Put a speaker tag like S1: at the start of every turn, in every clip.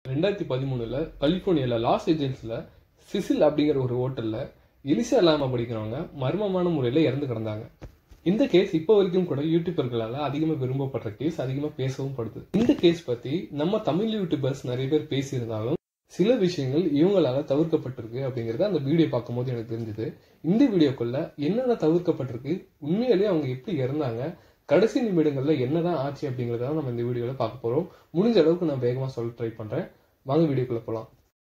S1: ரெண்டாயிரத்தி பதிமூணுல கலிபோர்னியால loss ஏஞ்சல்ஸ்ல Cecil அப்படிங்கிற ஒரு ஹோட்டல்ல எலிசா லாமா படிக்கிறவங்க மர்மமான முறையில இறந்து கிடந்தாங்க இந்த கேஸ் இப்போ வரைக்கும் கூட யூடியூபர்களால அதிகமா விரும்பப்படுற கேஸ் அதிகமா பேசவும் படுது இந்த கேஸ் பத்தி நம்ம தமிழ் யூடியூபர்ஸ் நிறைய பேர் பேசியிருந்தாலும் சில விஷயங்கள் இவங்களால தவிர்க்கப்பட்டிருக்கு அப்படிங்கறது அந்த வீடியோ பார்க்கும்போது எனக்கு தெரிஞ்சது இந்த வீடியோக்குள்ள என்னென்ன தவிர்க்கப்பட்டிருக்கு உண்மையிலேயே அவங்க எப்படி இறந்தாங்க கடைசி நிமிடங்கள்ல என்னதான் ஆச்சு அப்படிங்கறத நம்ம இந்த வீடியோல பார்க்க போறோம் முடிஞ்ச அளவுக்கு நான் வேகமா சொல்ல ட்ரை பண்றேன் வாங்க வீடியோக்குள்ள போலாம்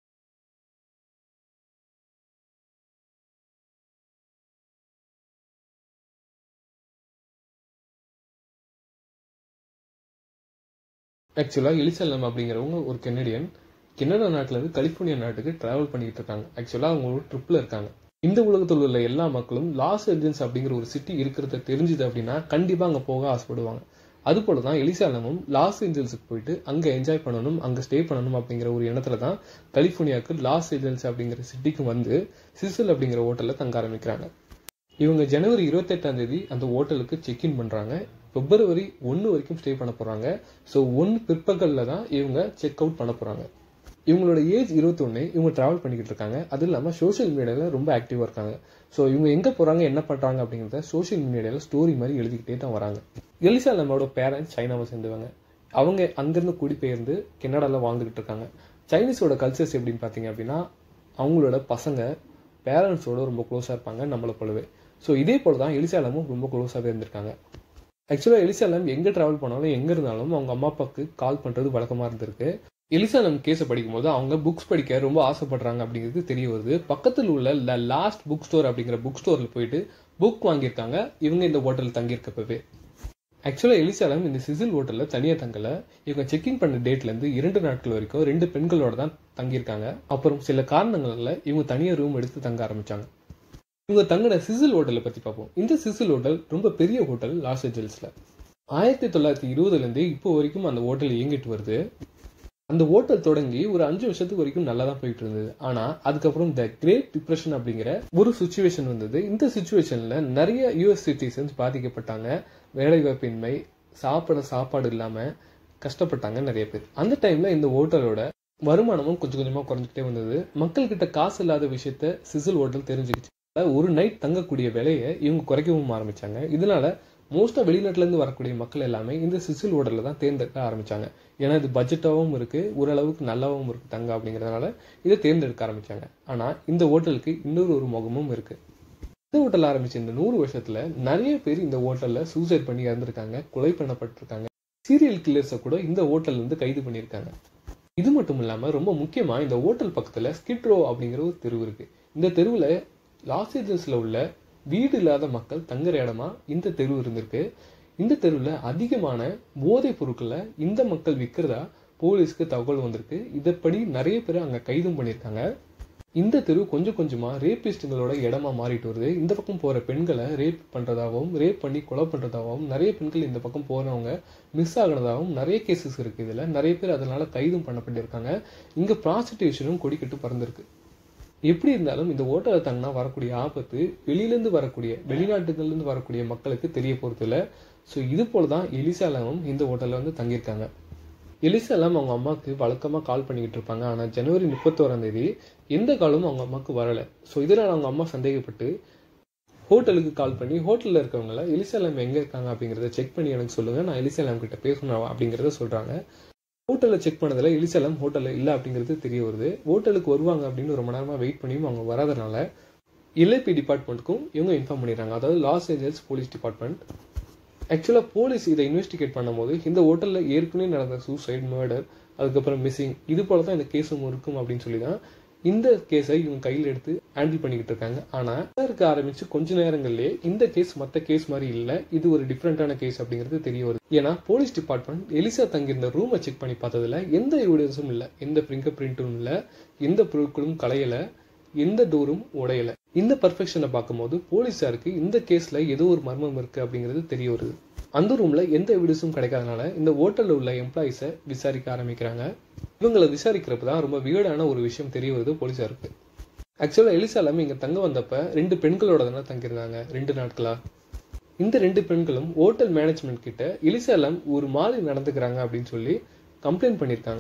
S1: ஆக்சுவலா எலிசல்லம் அப்படிங்கிறவங்க ஒரு கெனடியன் கெனடா நாட்டுல இருந்து கலிபோர்னியா நாட்டுக்கு டிராவல் பண்ணிட்டு இருக்காங்க ஆக்சுவலா அவங்க ஒரு ட்ரிப்ல இருக்காங்க இந்த உலகத்தில் உள்ள எல்லா மக்களும் லாஸ் ஏஞ்சல்ஸ் அப்படிங்கிற ஒரு சிட்டி இருக்கிறத தெரிஞ்சுது அப்படின்னா கண்டிப்பா அங்க போக ஆசைப்படுவாங்க அது போலதான் எலிசாலமும் லாஸ் ஏஞ்சல்ஸுக்கு போயிட்டு அங்க என்ஜாய் பண்ணணும் அங்க ஸ்டே பண்ணணும் அப்படிங்கிற ஒரு எண்ணத்துல தான் கலிபோர்னியாவுக்கு லாஸ் ஏஞ்சல்ஸ் அப்படிங்கிற சிட்டிக்கு வந்து சிசில் அப்படிங்கிற ஹோட்டல்ல தங்க ஆரம்பிக்கிறாங்க இவங்க ஜனவரி இருபத்தெட்டாம் தேதி அந்த ஹோட்டலுக்கு செக் இன் பண்றாங்க பிப்ரவரி ஒன்று வரைக்கும் ஸ்டே பண்ண போறாங்க ஸோ ஒன்று பிற்பகல்ல தான் இவங்க செக் அவுட் பண்ண போறாங்க இவங்களோட ஏஜ் இருபத்தொன்னு இவங்க டிராவல் பண்ணிக்கிட்டு இருக்காங்க அது இல்லாமல் சோஷியல் மீடியால ரொம்ப ஆக்டிவாக இருக்காங்க ஸோ இவங்க எங்கே போகிறாங்க என்ன பண்ணுறாங்க அப்படிங்கிறத சோஷியல் மீடியாவில் ஸ்டோரி மாதிரி எழுதிக்கிட்டே தான் வராங்க எலிசா நம்மளோட பேரண்ட்ஸ் சைனாவை சேர்ந்தவங்க அவங்க அங்கிருந்து குடிபெயர்ந்து கனடாவில் வாழ்ந்துகிட்டு இருக்காங்க சைனீஸோட கல்ச்சர்ஸ் எப்படின்னு பார்த்தீங்க அப்படின்னா அவங்களோட பசங்க பேரண்ட்ஸோட ரொம்ப க்ளோஸாக இருப்பாங்க நம்மளை போலவே ஸோ இதே போல தான் எலிசாலமும் ரொம்ப க்ளோஸாகவே இருந்திருக்காங்க ஆக்சுவலாக எலிசாலம் எங்கே ட்ராவல் பண்ணாலும் எங்கே இருந்தாலும் அவங்க அம்மா அப்பாவுக்கு கால் பண்ணுறது வழக்கமாக இருந்திருக்கு எலிசாலம் கேஸை படிக்கும்போது அவங்க புக்ஸ் படிக்க ரொம்ப ஆசைப்படுறாங்க அப்படிங்கிறது தெரிய வருது பக்கத்தில் உள்ள லாஸ்ட் புக் ஸ்டோர் அப்படிங்கிற புக் ஸ்டோரில் போயிட்டு புக் வாங்கியிருக்காங்க இவங்க இந்த ஹோட்டல் தங்கியிருக்கப்பவே ஆக்சுவலாக எலிசாலம் இந்த சிசில் ஹோட்டலில் தனியாக தங்கல இவங்க செக்கிங் பண்ண டேட்லேருந்து இரண்டு நாட்கள் வரைக்கும் ரெண்டு பெண்களோட தான் தங்கியிருக்காங்க அப்புறம் சில காரணங்களால இவங்க தனியாக ரூம் எடுத்து தங்க ஆரம்பிச்சாங்க இவங்க தங்கின சிசில் ஹோட்டலை பற்றி பார்ப்போம் இந்த சிசில் ஹோட்டல் ரொம்ப பெரிய ஹோட்டல் லாஸ் ஏஞ்சல்ஸில் ஆயிரத்தி தொள்ளாயிரத்தி இருபதுலேருந்து இப்போ வரைக்கும் அந்த ஹோட்டல் இயங்கிட்டு வருது அந்த ஹோட்டல் தொடங்கி ஒரு அஞ்சு வருஷத்துக்கு வரைக்கும் நல்லா தான் போயிட்டு இருந்தது ஆனா அதுக்கப்புறம் இந்த கிரேட் டிப்ரெஷன் அப்படிங்கிற ஒரு சுச்சுவேஷன் வந்தது இந்த சுச்சுவேஷன்ல நிறைய யூஎஸ் சிட்டிசன்ஸ் பாதிக்கப்பட்டாங்க வேலைவாய்ப்பின்மை சாப்பிட சாப்பாடு இல்லாம கஷ்டப்பட்டாங்க நிறைய பேர் அந்த டைம்ல இந்த ஹோட்டலோட வருமானமும் கொஞ்சம் கொஞ்சமா குறைஞ்சிக்கிட்டே வந்தது மக்கள் கிட்ட காசு இல்லாத விஷயத்த சிசில் ஹோட்டல் தெரிஞ்சுக்கிச்சு ஒரு நைட் தங்கக்கூடிய விலையை இவங்க குறைக்கவும் ஆரம்பிச்சாங்க இதனால மோஸ்டா வெளிநாட்டுல இருந்து வரக்கூடிய மக்கள் எல்லாமே இந்த சிசில் ஹோட்டல்ல தான் தேர்ந்தெடுக்க ஆரம்பிச்சாங்க ஏன்னா இது பட்ஜெட்டாகவும் இருக்கு ஓரளவுக்கு நல்லாவும் இருக்கு தங்க அப்படிங்கறதுனால இதை தேர்ந்தெடுக்க ஆரம்பிச்சாங்க ஆனா இந்த ஹோட்டலுக்கு இன்னொரு ஒரு முகமும் இருக்கு இந்த ஹோட்டல் ஆரம்பிச்ச இந்த நூறு வருஷத்துல நிறைய பேர் இந்த ஹோட்டல்ல சூசைட் பண்ணி இறந்திருக்காங்க கொலை பண்ணப்பட்டிருக்காங்க சீரியல் கில்லர்ஸை கூட இந்த ஹோட்டல்ல இருந்து கைது பண்ணியிருக்காங்க இது மட்டும் இல்லாம ரொம்ப முக்கியமா இந்த ஹோட்டல் பக்கத்துல ஸ்கிட்ரோ அப்படிங்கிற ஒரு தெருவு இருக்கு இந்த தெருவுல லாஸ் ஏஞ்சல்ஸ்ல உள்ள வீடு இல்லாத மக்கள் தங்குற இடமா இந்த தெரு இருந்திருக்கு இந்த தெருவில் அதிகமான போதைப் பொருட்களை இந்த மக்கள் விற்கிறதா போலீஸ்க்கு தகவல் வந்திருக்கு இதப்படி நிறைய பேர் அங்கே கைதும் பண்ணியிருக்காங்க இந்த தெரு கொஞ்சம் கொஞ்சமா ரேபிஸ்டுங்களோட இடமா மாறிட்டு வருது இந்த பக்கம் போற பெண்களை ரேப் பண்றதாகவும் ரேப் பண்ணி கொலை பண்றதாகவும் நிறைய பெண்கள் இந்த பக்கம் போறவங்க மிஸ் ஆகினதாகவும் நிறைய கேசஸ் இருக்கு இதுல நிறைய பேர் அதனால கைதும் பண்ணப்பட்டிருக்காங்க இங்க ப்ராஸ்டிடியூஷனும் கொடிக்கட்டு பறந்திருக்கு எப்படி இருந்தாலும் இந்த ஓட்டலை தங்கினா வரக்கூடிய ஆபத்து வெளியிலேருந்து வரக்கூடிய வெளிநாட்டுகள்லேருந்து வரக்கூடிய மக்களுக்கு தெரிய போகிறது இல்லை ஸோ இது போல தான் எலிசாலமும் இந்த ஹோட்டலில் வந்து தங்கியிருக்காங்க எலிசாலாம் அவங்க அம்மாவுக்கு வழக்கமாக கால் பண்ணிக்கிட்டு இருப்பாங்க ஆனால் ஜனவரி முப்பத்தோராம் தேதி எந்த காலும் அவங்க அம்மாவுக்கு வரலை ஸோ இதனால் அவங்க அம்மா சந்தேகப்பட்டு ஹோட்டலுக்கு கால் பண்ணி ஹோட்டலில் இருக்கவங்கள எலிசாலாம் எங்கே இருக்காங்க அப்படிங்கிறத செக் பண்ணி எனக்கு சொல்லுங்கள் நான் எலிசாலாம் கிட்ட பேசணும் அப்படிங்கிறத சொல்கிறாங்க ஹோட்டலில் செக் பண்ணதில் எலிசலம் ஹோட்டலில் இல்லை அப்படிங்கிறது தெரிய வருது ஹோட்டலுக்கு வருவாங்க அப்படின்னு ரொம்ப நேரமாக வெயிட் பண்ணியும் அவங்க வராதனால எல்ஐபி டிபார்ட்மெண்ட்டுக்கும் இவங்க இன்ஃபார்ம் பண்ணிடுறாங்க அதாவது லாஸ் ஏஞ்சல்ஸ் போலீஸ் டிபார்ட்மெண்ட் ஆக்சுவலாக போலீஸ் இதை இன்வெஸ்டிகேட் பண்ணும்போது இந்த ஹோட்டலில் ஏற்கனவே நடந்த சூசைட் மர்டர் அதுக்கப்புறம் மிஸ்ஸிங் இது போல தான் இந்த கேஸும் இருக்கும் அப்படின்னு சொல்லி தான் இந்த கேஸை இவங்க கையில் எடுத்து ஹேண்டில் பண்ணிக்கிட்டு இருக்காங்க ஆனால் இருக்க ஆரம்பிச்சு கொஞ்ச நேரங்கள்லேயே இந்த கேஸ் மற்ற கேஸ் மாதிரி இல்லை இது ஒரு டிஃப்ரெண்டான கேஸ் அப்படிங்கிறது தெரிய வருது ஏன்னா போலீஸ் டிபார்ட்மெண்ட் எலிசா தங்கியிருந்த ரூமை செக் பண்ணி பார்த்ததுல எந்த எவிடன்ஸும் இல்லை எந்த பிரிங்கர் பிரிண்ட்டும் இல்லை எந்த பொருட்களும் களையலை எந்த டோரும் உடையல இந்த பர்ஃபெக்ஷனை பார்க்கும்போது போலீஸாருக்கு இந்த கேஸ்ல ஏதோ ஒரு மர்மம் இருக்கு அப்படிங்கிறது தெரிய வருது அந்த ரூம்ல எந்த எவிடன்ஸும் கிடைக்காதனால இந்த ஹோட்டல்ல உள்ள எம்ப்ளாயிஸை விசாரிக்க ஆரம்பிக்கிறாங்க இவங்களை விசாரிக்கிறப்ப தான் ரொம்ப வியர்டான ஒரு விஷயம் தெரிய வருது போலீஸாருக்கு ஆக்சுவலா எலிசாலம் இங்க தங்க வந்தப்ப ரெண்டு பெண்களோட தானே தங்கியிருந்தாங்க ரெண்டு நாட்களா இந்த ரெண்டு பெண்களும் ஹோட்டல் மேனேஜ்மெண்ட் கிட்ட எலிசாலம் ஒரு மாதிரி நடந்துக்கிறாங்க அப்படின்னு சொல்லி கம்ப்ளைண்ட் பண்ணியிருக்காங்க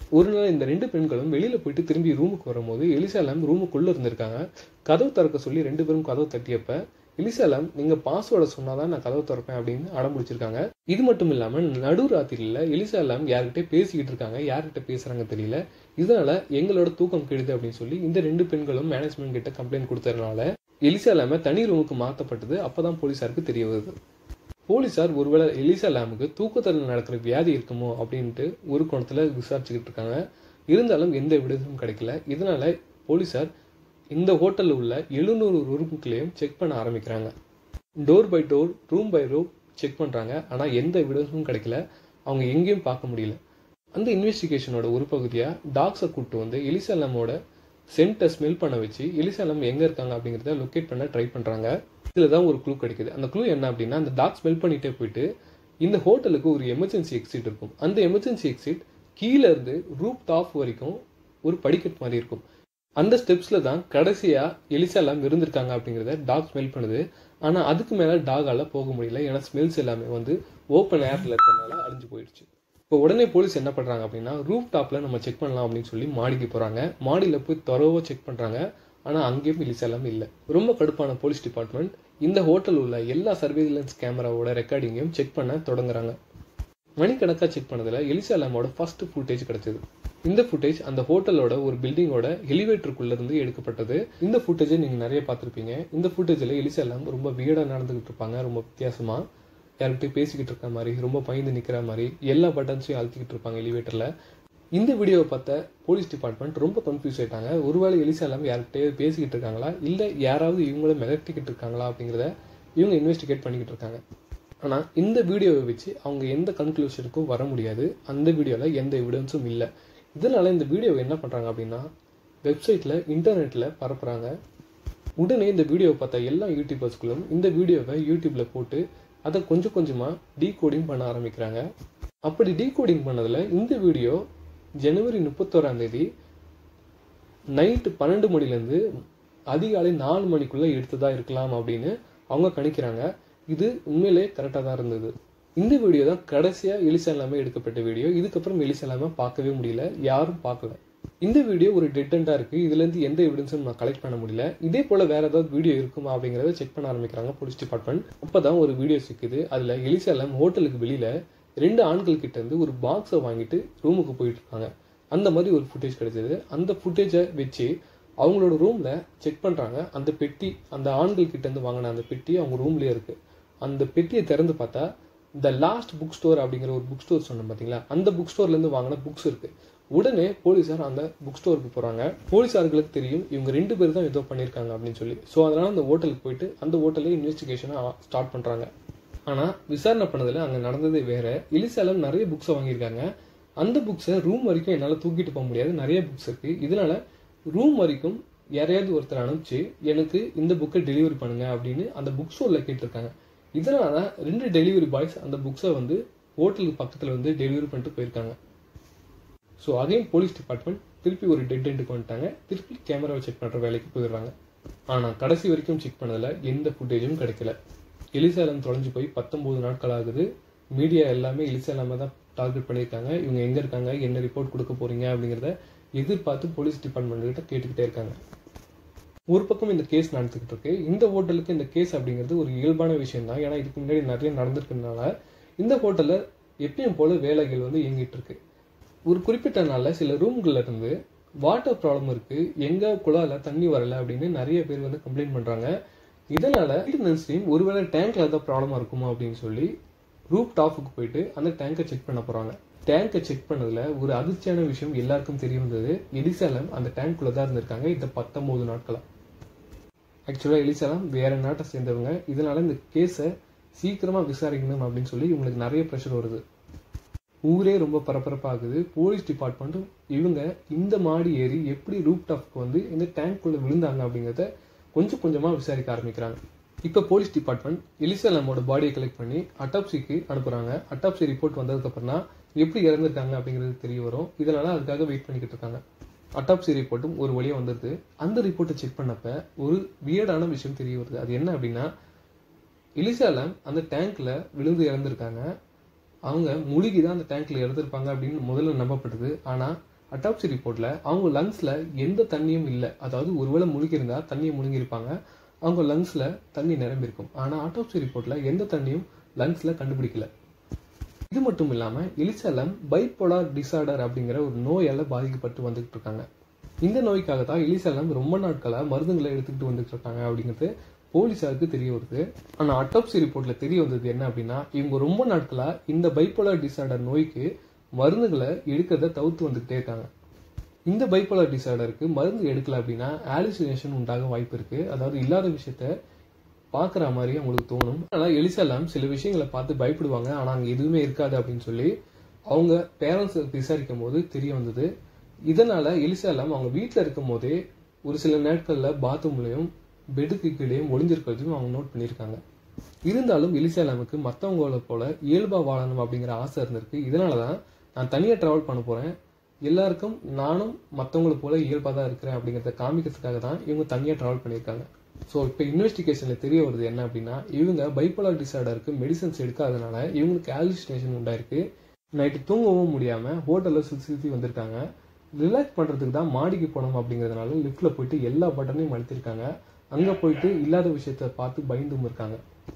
S1: ஒரு நாள் இந்த ரெண்டு பெண்களும் வெளியில போயிட்டு திரும்பி ரூமுக்கு வரும்போது எலிசாலாம் ரூமுக்குள்ள இருந்திருக்காங்க கதவு திறக்க சொல்லி ரெண்டு பேரும் கதவு தட்டியப்ப எலிசாலாம் நீங்க பாஸ்வேர்டை சொன்னாதான் நான் கதவு திறப்பேன் அப்படின்னு அடம் பிடிச்சிருக்காங்க இது மட்டும் இல்லாம நடு ராத்திரியில எலிசாலாம் யார்கிட்ட பேசிக்கிட்டு இருக்காங்க யார்கிட்ட பேசுறாங்க தெரியல இதனால எங்களோட தூக்கம் கெடுது அப்படின்னு சொல்லி இந்த ரெண்டு பெண்களும் மேனேஜ்மெண்ட் கிட்ட கம்ப்ளைண்ட் கொடுத்ததுனால எலிசாலாம தனி ரூமுக்கு மாத்தப்பட்டது அப்பதான் போலீசாருக்கு தெரிய வருது போலீசார் ஒருவேளை எலிசா லேமுக்கு தூக்கத்தில் நடக்கிற வியாதி இருக்குமோ அப்படின்ட்டு ஒரு கோணத்துல விசாரிச்சுக்கிட்டு இருக்காங்க இருந்தாலும் எந்த விடுதலும் கிடைக்கல இதனால போலீசார் இந்த ஹோட்டலில் உள்ள எழுநூறு ரூமுக்குள்ளேயும் செக் பண்ண ஆரம்பிக்கிறாங்க door by door room by room check பண்றாங்க ஆனா எந்த விடுதலும் கிடைக்கல அவங்க எங்கேயும் பார்க்க முடியல அந்த இன்வெஸ்டிகேஷனோட ஒரு பகுதியா டாக்ஸை கூப்பிட்டு வந்து எலிசலமோட சென்ட்டை ஸ்மெல் பண்ண வச்சு எலிசலம் எங்க இருக்காங்க அப்படிங்கறத லொக்கேட் பண்ண ட்ரை பண்றாங்க இதுல தான் ஒரு க்ளூ கிடைக்குது அந்த க்ளூ என்ன அப்படின்னா அந்த டாக் ஸ்மெல் பண்ணிட்டே போயிட்டு இந்த ஹோட்டலுக்கு ஒரு எமர்ஜென்சி எக்ஸிட் இருக்கும் அந்த எமர்ஜென்சி எக்ஸிட் கீழே இருந்து ரூப் டாப் வரைக்கும் ஒரு படிக்கட் மாதிரி இருக்கும் அந்த ஸ்டெப்ஸ்ல தான் கடைசியா எலிசாலாம் இருந்திருக்காங்க அப்படிங்கறத டாக் ஸ்மெல் பண்ணுது ஆனா அதுக்கு மேல டாகால போக முடியல ஏன்னா ஸ்மெல்ஸ் எல்லாமே வந்து ஓப்பன் ஏர்ல இருக்கிறதுனால அழிஞ்சு போயிடுச்சு இப்போ உடனே போலீஸ் என்ன பண்றாங்க அப்படின்னா ரூப் டாப்ல நம்ம செக் பண்ணலாம் அப்படின்னு சொல்லி மாடிக்கு போறாங்க மாடியில போய் துறவோ செக் பண்றாங்க ஆனா அங்கேயும் எலிசாலாம் இல்ல ரொம்ப கடுப்பான போலீஸ் டிபார்ட்மெண்ட் இந்த ஹோட்டல் உள்ள எல்லா சர்வேலன்ஸ் கேமராவோட ரெக்கார்டிங்கையும் செக் பண்ண தொடங்குறாங்க மணிக்கணக்கா செக் பண்ணதுல எலிசாலாமோட ஃபர்ஸ்ட் ஃபுட்டேஜ் கிடைச்சது இந்த ஃபுட்டேஜ் அந்த ஹோட்டலோட ஒரு பில்டிங்கோட எலிவேட்டருக்குள்ள இருந்து எடுக்கப்பட்டது இந்த ஃபுட்டேஜை நீங்க நிறைய பார்த்திருப்பீங்க இந்த ஃபுட்டேஜ்ல எலிசாலாம் ரொம்ப வியடா நடந்துகிட்டு இருப்பாங்க ரொம்ப வித்தியாசமா யார்கிட்டயும் பேசிக்கிட்டு இருக்க மாதிரி ரொம்ப பயந்து நிக்கிற மாதிரி எல்லா பட்டன்ஸையும் அழுத்திக்கிட்டு இருப்பாங்க எலிவேட்டர்ல இந்த வீடியோவை பார்த்த போலீஸ் டிபார்ட்மெண்ட் ரொம்ப கன்ஃபியூஸ் ஆயிட்டாங்க ஒருவேளை எலிசாலாம் யார்கிட்டயே பேசிக்கிட்டு இருக்காங்களா இல்ல யாராவது இவங்கள மிரட்டிக்கிட்டு இருக்காங்களா அப்படிங்கிறத இவங்க இன்வெஸ்டிகேட் பண்ணிக்கிட்டு இருக்காங்க ஆனா இந்த வீடியோவை வச்சு அவங்க எந்த கன்க்ளூஷனுக்கும் வர முடியாது அந்த வீடியோல எந்த எவிடன்ஸும் இல்லை இதனால இந்த வீடியோவை என்ன பண்றாங்க அப்படின்னா வெப்சைட்ல இன்டர்நெட்ல பரப்புறாங்க உடனே இந்த வீடியோவை பார்த்த எல்லா யூடியூபர்ஸ்களும் இந்த வீடியோவை யூடியூப்ல போட்டு அதை கொஞ்சம் கொஞ்சமா டீகோடிங் பண்ண ஆரம்பிக்கிறாங்க அப்படி டீகோடிங் பண்ணதுல இந்த வீடியோ ஜனவரி முப்பத்தோராம் தேதி நைட்டு பன்னெண்டு மணிலேருந்து அதிகாலை நாலு மணிக்குள்ள எடுத்ததா இருக்கலாம் அப்படின்னு அவங்க கணிக்கிறாங்க இது உண்மையிலே கரெக்டாக தான் இருந்தது இந்த வீடியோ தான் கடைசியா எலிசா இல்லாம எடுக்கப்பட்ட வீடியோ இதுக்கப்புறம் எலிசா இல்லாம பார்க்கவே முடியல யாரும் பார்க்கல இந்த வீடியோ ஒரு டெட்டண்டா இருக்கு இதுல இருந்து எந்த எவிடன்ஸும் நான் கலெக்ட் பண்ண முடியல இதே போல வேற ஏதாவது வீடியோ இருக்குமா அப்படிங்கறத செக் பண்ண ஆரம்பிக்கிறாங்க போலீஸ் டிபார்ட்மெண்ட் அப்பதான் ஒரு வீடியோ சிக்குது அதுல எலிசா இல்லாம ஹோட்டலுக்கு வெளியில ரெண்டு ஆண்கள் கிட்ட இருந்து ஒரு பாக்ஸை வாங்கிட்டு ரூமுக்கு போயிட்டு இருக்காங்க அந்த மாதிரி ஒரு ஃபுட்டேஜ் கிடைச்சது அந்த ஃபுட்டேஜை வச்சு அவங்களோட ரூம்ல செக் பண்றாங்க அந்த பெட்டி அந்த ஆண்கள் கிட்ட இருந்து வாங்கின அந்த பெட்டி அவங்க ரூம்லயே இருக்கு அந்த பெட்டியை திறந்து பார்த்தா த லாஸ்ட் புக் ஸ்டோர் அப்படிங்கிற ஒரு புக் ஸ்டோர் சொன்னோம் பாத்தீங்களா அந்த புக் ஸ்டோர்ல இருந்து வாங்கின புக்ஸ் இருக்கு உடனே போலீசார் அந்த புக் ஸ்டோருக்கு போறாங்க போலீசார்களுக்கு தெரியும் இவங்க ரெண்டு பேர் தான் ஏதோ பண்ணிருக்காங்க அப்படின்னு சொல்லி ஸோ அதனால அந்த ஹோட்டலுக்கு போயிட்டு அந்த ஹோட்டல்ல இன்வெஸ்டிகேஷனை ஸ்டார்ட் பண்றாங்க ஆனா விசாரணை பண்ணதுல அங்க நடந்ததே வேற எலிசாலம் நிறைய புக்ஸை வாங்கியிருக்காங்க அந்த புக்ஸை ரூம் வரைக்கும் என்னால தூக்கிட்டு போக முடியாது நிறைய புக்ஸ் இருக்கு இதனால ரூம் வரைக்கும் யாரையாவது ஒருத்தர் அனுப்பிச்சு எனக்கு இந்த புக்கை டெலிவரி பண்ணுங்க அப்படின்னு அந்த புக் ஸ்டோர்ல கேட்டிருக்காங்க இதனால ரெண்டு டெலிவரி பாய்ஸ் அந்த புக்ஸை வந்து ஹோட்டலுக்கு பக்கத்துல வந்து டெலிவரி பண்ணிட்டு போயிருக்காங்க ஸோ அதையும் போலீஸ் டிபார்ட்மெண்ட் திருப்பி ஒரு டெட் எண்டுக்கு வந்துட்டாங்க திருப்பி கேமராவை செக் பண்ற வேலைக்கு போயிடுறாங்க ஆனா கடைசி வரைக்கும் செக் பண்ணதுல எந்த ஃபுட்டேஜும் கிடைக்கல எலிசாலம் தொலைஞ்சு போய் பத்தொன்பது நாட்கள் ஆகுது மீடியா எல்லாமே எலிசாலாம தான் டார்கெட் பண்ணியிருக்காங்க இவங்க எங்க இருக்காங்க என்ன ரிப்போர்ட் கொடுக்க போறீங்க அப்படிங்கிறத எதிர்பார்த்து போலீஸ் டிபார்ட்மெண்ட் கிட்ட கேட்டுக்கிட்டே இருக்காங்க ஒரு பக்கம் இந்த கேஸ் நடந்துகிட்டு இருக்கு இந்த ஹோட்டலுக்கு இந்த கேஸ் அப்படிங்கிறது ஒரு இயல்பான விஷயம் தான் ஏன்னா இதுக்கு முன்னாடி நிறைய நடந்திருக்கிறதுனால இந்த ஹோட்டல்ல எப்பயும் போல வேலைகள் வந்து இயங்கிட்டு இருக்கு ஒரு குறிப்பிட்ட நாள்ல சில ரூம்கள்ல இருந்து வாட்டர் ப்ராப்ளம் இருக்கு எங்க குழால தண்ணி வரல அப்படின்னு நிறைய பேர் வந்து கம்ப்ளைண்ட் பண்றாங்க இதனால மெயின்டெனன்ஸ் டீம் ஒருவேளை டேங்க்ல ஏதாவது ப்ராப்ளமா இருக்குமா அப்படின்னு சொல்லி ரூப் டாப்புக்கு போயிட்டு அந்த டேங்கை செக் பண்ண போறாங்க டேங்கை செக் பண்ணதுல ஒரு அதிர்ச்சியான விஷயம் எல்லாருக்கும் தெரிய வந்தது எலிசாலம் அந்த டேங்க்குள்ள தான் இருந்திருக்காங்க இந்த பத்தொன்பது நாட்களா ஆக்சுவலா எலிசாலம் வேற நாட்டை சேர்ந்தவங்க இதனால இந்த கேஸை சீக்கிரமா விசாரிக்கணும் அப்படின்னு சொல்லி இவங்களுக்கு நிறைய ப்ரெஷர் வருது ஊரே ரொம்ப பரபரப்பாகுது போலீஸ் டிபார்ட்மெண்ட்டும் இவங்க இந்த மாடி ஏறி எப்படி ரூப் டாப்க்கு வந்து இந்த டேங்க்குள்ள விழுந்தாங்க அப்படிங்கறத கொஞ்சம் கொஞ்சமா விசாரிக்க ஆரம்பிக்கிறாங்க இப்ப போலீஸ் டிபார்ட்மெண்ட் எலிசலமோட பாடியை கலெக்ட் பண்ணி அட்டாப்சிக்கு அனுப்புறாங்க அட்டாப்சி ரிப்போர்ட் வந்ததுக்கு அப்புறம் தான் எப்படி இறந்துருக்காங்க அப்படிங்கிறது தெரிய வரும் இதனால அதுக்காக வெயிட் பண்ணிக்கிட்டு இருக்காங்க அட்டாப்சி ரிப்போர்ட்டும் ஒரு வழியா வந்துருது அந்த ரிப்போர்ட்டை செக் பண்ணப்ப ஒரு வியர்டான விஷயம் தெரிய வருது அது என்ன அப்படின்னா எலிசாலம் அந்த டேங்க்ல விழுந்து இறந்திருக்காங்க அவங்க முழுகி தான் அந்த டேங்க்ல இறந்திருப்பாங்க அப்படின்னு முதல்ல நம்பப்பட்டது ஆனா அட்டாப்சி ரிப்போர்ட்ல அவங்க லங்ஸ்ல எந்த தண்ணியும் இல்லை அதாவது ஒருவேளை முழுகியிருந்தா தண்ணியை முழுங்கியிருப்பாங்க அவங்க லங்ஸ்ல தண்ணி நிரம்பியிருக்கும் ஆனா ஆட்டோப்சி ரிப்போர்ட்ல எந்த தண்ணியும் லங்ஸ்ல கண்டுபிடிக்கல இது மட்டும் இல்லாம எலிசலம் பைப்போலார் டிசார்டர் அப்படிங்கிற ஒரு நோயால பாதிக்கப்பட்டு வந்துகிட்டு இருக்காங்க இந்த நோய்க்காக தான் எலிசலம் ரொம்ப நாட்களா மருந்துகளை எடுத்துக்கிட்டு வந்துட்டு இருக்காங்க அப்படிங்கிறது போலீஸாருக்கு தெரிய வருது ஆனா அட்டாப்சி ரிப்போர்ட்ல தெரிய வந்தது என்ன அப்படின்னா இவங்க ரொம்ப நாட்களா இந்த பைப்போலார் டிசார்டர் நோய்க்கு மருந்துகளை எடுக்கிறத தவிர்த்து வந்துகிட்டே இருக்காங்க இந்த பைப்போலார் டிசார்டருக்கு மருந்து எடுக்கல அப்படின்னா ஆலிசினேஷன் உண்டாக வாய்ப்பு இருக்கு அதாவது இல்லாத விஷயத்த பாக்குற மாதிரி அவங்களுக்கு தோணும் ஆனா எலிசலாம் சில விஷயங்களை பார்த்து பயப்படுவாங்க ஆனா அங்க எதுவுமே இருக்காது அப்படின்னு சொல்லி அவங்க பேரண்ட்ஸ் விசாரிக்கும் போது தெரிய வந்தது இதனால எலிசலாம் அவங்க வீட்டுல இருக்கும் போதே ஒரு சில நாட்கள்ல பாத்ரூம்லயும் பெட்டுக்கு கீழேயும் ஒளிஞ்சிருக்கிறதையும் அவங்க நோட் பண்ணியிருக்காங்க இருந்தாலும் எலிசலாமுக்கு மற்றவங்கள போல இயல்பா வாழணும் அப்படிங்கிற ஆசை இருந்திருக்கு இதனாலதான் நான் தனியா டிராவல் பண்ண போறேன் எல்லாருக்கும் நானும் மற்றவங்கள போல இயல்பா தான் இருக்கிறேன் அப்படிங்கிறத காமிக்கிறதுக்காக தான் இவங்க தனியா டிராவல் பண்ணியிருக்காங்க ஸோ இப்போ இன்வெஸ்டிகேஷன்ல தெரிய வருது என்ன அப்படின்னா இவங்க பைப்போலார் டிசார்டருக்கு மெடிசன்ஸ் எடுக்காதனால இவங்களுக்கு ஆலிஸ்டேஷன் உண்டாயிருக்கு நைட்டு தூங்கவும் முடியாம ஹோட்டல்ல சுற்றி சுற்றி வந்திருக்காங்க ரிலாக்ஸ் பண்றதுக்கு தான் மாடிக்கு போனோம் அப்படிங்கறதுனால லிஃப்ட்ல போயிட்டு எல்லா பட்டனையும் அழுத்திருக்காங்க அங்க போயிட்டு இல்லாத விஷயத்த பார்த்து பயந்தும் இருக்காங்க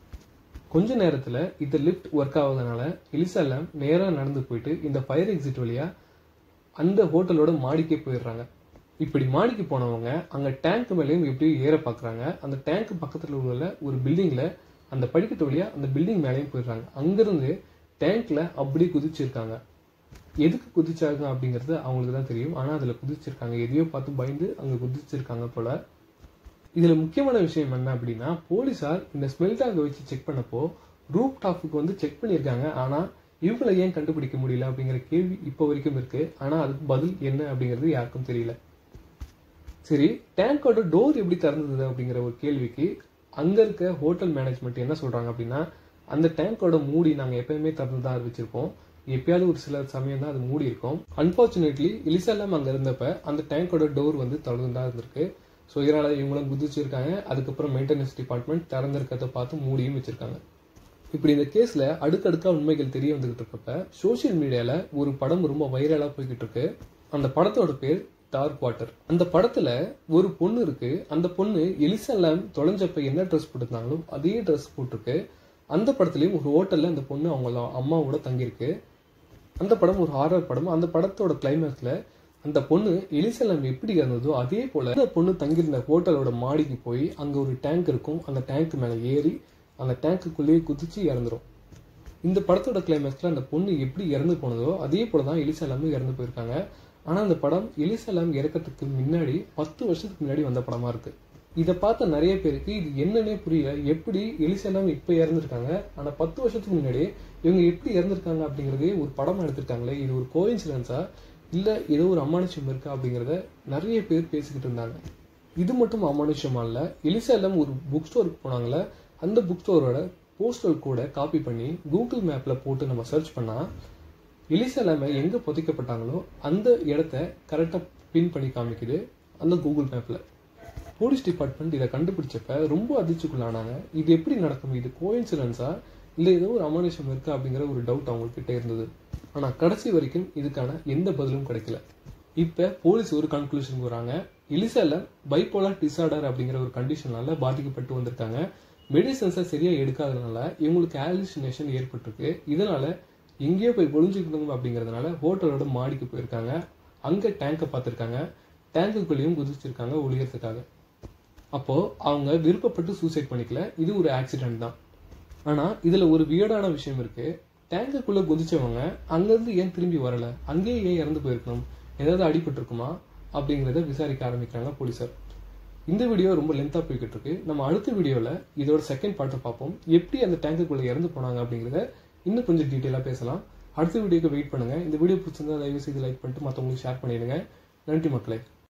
S1: கொஞ்ச நேரத்துல இந்த லிஃப்ட் ஒர்க் ஆகாதனால எலிசாலாம் நேரா நடந்து போயிட்டு இந்த ஃபயர் எக்ஸிட் வழியா அந்த ஹோட்டலோட மாடிக்கே போயிடுறாங்க இப்படி மாடிக்கு போனவங்க அங்க டேங்க் மேலேயும் எப்படியும் ஏற பாக்குறாங்க அந்த டேங்க் பக்கத்துல உள்ள ஒரு பில்டிங்ல அந்த படிக்கட்டு வழியா அந்த பில்டிங் மேலேயும் போயிடுறாங்க அங்கிருந்து டேங்க்ல அப்படியே குதிச்சிருக்காங்க எதுக்கு குதிச்சாங்க அப்படிங்கிறது அவங்களுக்கு தான் தெரியும் ஆனா அதுல குதிச்சிருக்காங்க எதையோ பார்த்து பயந்து அங்க குதிச்சிருக்காங்க போல இதுல முக்கியமான விஷயம் என்ன அப்படின்னா போலீசார் இந்த ஸ்மெல் டேங்கை வச்சு செக் பண்ணப்போ ரூப் டாப்புக்கு வந்து செக் பண்ணியிருக்காங்க ஆனா இவங்களை ஏன் கண்டுபிடிக்க முடியல அப்படிங்கிற கேள்வி இப்போ வரைக்கும் இருக்கு ஆனா அதுக்கு பதில் என்ன அப்படிங்கிறது யாருக்கும் தெரியல சரி டேங்கோட டோர் எப்படி திறந்தது அப்படிங்கிற ஒரு கேள்விக்கு அங்க இருக்க ஹோட்டல் மேனேஜ்மெண்ட் என்ன சொல்றாங்க அப்படின்னா அந்த டேங்கோட மூடி நாங்க எப்பயுமே திறந்து தான் வச்சிருப்போம் எப்பயாவது ஒரு சில சமயம் தான் அது மூடி இருக்கும் அன்பார்ச்சுனேட்லி எலிசல்லாம் அங்க இருந்தப்ப அந்த டேங்கோட டோர் வந்து திறந்து தான் இருந்திருக்கு ஸோ இதனால இவங்களும் குதிச்சிருக்காங்க அதுக்கப்புறம் மெயின்டெனன்ஸ் டிபார்ட்மெண்ட் திறந்திருக்கிறத பார்த்து மூடியும் வச்சிருக்காங்க இப்படி இந்த கேஸ்ல அடுக்கடுக்கா உண்மைகள் தெரிய வந்துகிட்டு இருக்கப்ப சோசியல் மீடியால ஒரு படம் ரொம்ப வைரலா போய்கிட்டு இருக்கு அந்த படத்தோட பேர் டார்க் வாட்டர் அந்த படத்துல ஒரு பொண்ணு இருக்கு அந்த பொண்ணு எலிசல்லாம் தொலைஞ்சப்ப என்ன ட்ரெஸ் போட்டிருந்தாங்களோ அதே ட்ரெஸ் போட்டிருக்கு அந்த படத்துலயும் ஒரு ஹோட்டல்ல அந்த பொண்ணு அவங்க அம்மாவோட தங்கியிருக்கு அந்த படம் ஒரு ஹாரர் படம் அந்த படத்தோட கிளைமேக்ஸ்ல அந்த பொண்ணு எலிசலம் எப்படி இருந்ததோ அதே போல அந்த பொண்ணு தங்கியிருந்த ஹோட்டலோட மாடிக்கு போய் அங்க ஒரு டேங்க் இருக்கும் அந்த டேங்க் மேல ஏறி அந்த டேங்க்குள்ளேயே குதிச்சு இறந்துரும் இந்த படத்தோட கிளைமேக்ஸ்ல அந்த பொண்ணு எப்படி இறந்து போனதோ அதே போலதான் எலிசலாமும் இறந்து போயிருக்காங்க ஆனா அந்த படம் எலிசலாம் இறக்கத்துக்கு முன்னாடி பத்து வருஷத்துக்கு முன்னாடி வந்த படமா இருக்கு இதை பார்த்த நிறைய பேருக்கு இது என்னன்னே புரியல எப்படி எலிசலாம் இப்ப இறந்துருக்காங்க ஆனா பத்து வருஷத்துக்கு முன்னாடி இவங்க எப்படி இறந்துருக்காங்க அப்படிங்கறதே ஒரு படமா எடுத்திருக்காங்களே இது ஒரு கோயின்சிடன்ஸா இல்ல ஏதோ ஒரு அமானுஷம் இருக்கா அப்படிங்கறத நிறைய பேர் பேசிக்கிட்டு இருந்தாங்க இது மட்டும் அமானுஷமா இல்ல எலிசலம் ஒரு புக் ஸ்டோருக்கு போனாங்களே அந்த புக் ஸ்டோரோட போஸ்டல் கூட காப்பி பண்ணி கூகுள் மேப்ல போட்டு நம்ம சர்ச் பண்ணா எலிசலாம எங்க புதைக்கப்பட்டாங்களோ அந்த இடத்த கரெக்டா பின் பண்ணி காமிக்குது அந்த கூகுள் மேப்ல போலீஸ் டிபார்ட்மெண்ட் இதை கண்டுபிடிச்சப்ப ரொம்ப அதிர்ச்சிக்குள்ளானாங்க இது எப்படி நடக்கும் இது கோயின்சிடன்ஸா இல்ல ஏதோ ஒரு அமானுஷம் இருக்கா அப்படிங்கிற ஒரு டவுட் அவங்க கிட்ட இருந்தது ஆனா கடைசி வரைக்கும் இதுக்கான எந்த பதிலும் கிடைக்கல இப்ப போலீஸ் ஒரு கன்க்ளூஷன் வராங்க எலிசால பைப்போலார் டிசார்டர் அப்படிங்கிற ஒரு கண்டிஷனால பாதிக்கப்பட்டு வந்திருக்காங்க மெடிசன்ஸை சரியா எடுக்காதனால இவங்களுக்கு ஆலிசினேஷன் ஏற்பட்டிருக்கு இதனால எங்கேயோ போய் ஒளிஞ்சுக்கணும் அப்படிங்கறதுனால ஹோட்டலோட மாடிக்கு போயிருக்காங்க அங்க டேங்கை பார்த்திருக்காங்க டேங்குக்குள்ளேயும் குதிச்சிருக்காங்க ஒளியறதுக்காக அப்போ அவங்க விருப்பப்பட்டு சூசைட் பண்ணிக்கல இது ஒரு ஆக்சிடென்ட் தான் ஆனா இதுல ஒரு வியர்டான விஷயம் இருக்கு டேங்குக்குள்ள குதிச்சவங்க அங்கிருந்து ஏன் திரும்பி வரல அங்கேயே ஏன் இறந்து போயிருக்கணும் ஏதாவது அடிபட்டு இருக்குமா அப்படிங்கறத விசாரிக்க ஆரம்பிக்கிறாங்க போலீசார் இந்த வீடியோ ரொம்ப லென்த்தா போய்கிட்டு இருக்கு நம்ம அடுத்த வீடியோல இதோட செகண்ட் பார்ட்டை பார்ப்போம் எப்படி அந்த டேங்குக்குள்ள இறந்து போனாங்க அப்படிங்கறத இன்னும் கொஞ்சம் டீட்டெயிலா பேசலாம் அடுத்த வீடியோக்கு வெயிட் பண்ணுங்க இந்த வீடியோ பிடிச்சிருந்தா தயவு செய்து லைக் பண்ணிட்டு மற்றவங்களுக்கு ஷேர் பண்ணிடுங்க நன்றி மக்களே